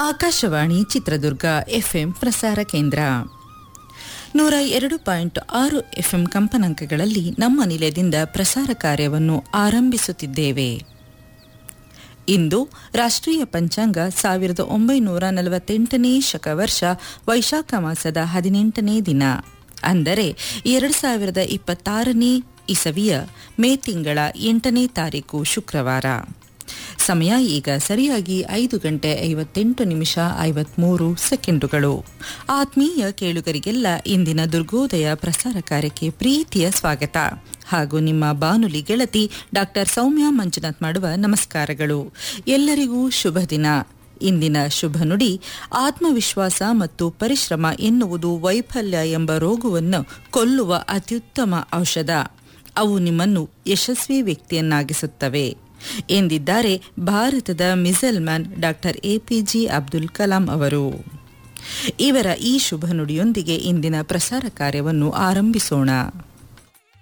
Akashvani Chitradurga FM ಪ್ರಸಾರ ಕೇಂದ್ರ ನೂರ ಎರಡು ಪಾಯಿಂಟ್ ಆರು ಎಫ್ಎಂ ಕಂಪನಾಂಕಗಳಲ್ಲಿ ನಮ್ಮ ನಿಲಯದಿಂದ ಪ್ರಸಾರ ಕಾರ್ಯವನ್ನು ಆರಂಭಿಸುತ್ತಿದ್ದೇವೆ ಇಂದು ರಾಷ್ಟ್ರೀಯ ಪಂಚಾಂಗ ಸಾವಿರದ ಒಂಬೈನೂರ ನಲವತ್ತೆಂಟನೇ ಶಕವರ್ಷ ವೈಶಾಖ ಮಾಸದ ಹದಿನೆಂಟನೇ ದಿನ ಅಂದರೆ ಎರಡು ಸಾವಿರದ ಇಪ್ಪತ್ತಾರನೇ ಇಸವಿಯ ಮೇ ತಿಂಗಳ ಎಂಟನೇ ತಾರೀಕು ಶುಕ್ರವಾರ ಸಮಯ ಈಗ ಸರಿಯಾಗಿ ಐದು ಗಂಟೆ ಐವತ್ತೆಂಟು ನಿಮಿಷ ಐವತ್ಮೂರು ಸೆಕೆಂಡುಗಳು ಆತ್ಮೀಯ ಕೇಳುಗರಿಗೆಲ್ಲ ಇಂದಿನ ದುರ್ಗೋದಯ ಪ್ರಸಾರ ಕಾರ್ಯಕ್ಕೆ ಪ್ರೀತಿಯ ಸ್ವಾಗತ ಹಾಗೂ ನಿಮ್ಮ ಬಾನುಲಿ ಗೆಳತಿ ಡಾಕ್ಟರ್ ಸೌಮ್ಯ ಮಂಜುನಾಥ್ ಮಾಡುವ ನಮಸ್ಕಾರಗಳು ಎಲ್ಲರಿಗೂ ಶುಭ ದಿನ ಇಂದಿನ ಶುಭ ನುಡಿ ಆತ್ಮವಿಶ್ವಾಸ ಮತ್ತು ಪರಿಶ್ರಮ ಎನ್ನುವುದು ವೈಫಲ್ಯ ಎಂಬ ರೋಗವನ್ನು ಕೊಲ್ಲುವ ಅತ್ಯುತ್ತಮ ಔಷಧ ಅವು ನಿಮ್ಮನ್ನು ಯಶಸ್ವಿ ವ್ಯಕ್ತಿಯನ್ನಾಗಿಸುತ್ತವೆ ಎಂದಿದ್ದಾರೆ ಭಾರತದ missile man doctor APJ Abdul Kalam ಅವರು ಇವರ ಈ ಶುಭ ನುಡಿಯೊಂದಿಗೆ ಇಂದಿನ ಪ್ರಸಾರ ಕಾರ್ಯವನ್ನು ಆರಂಭಿಸೋಣ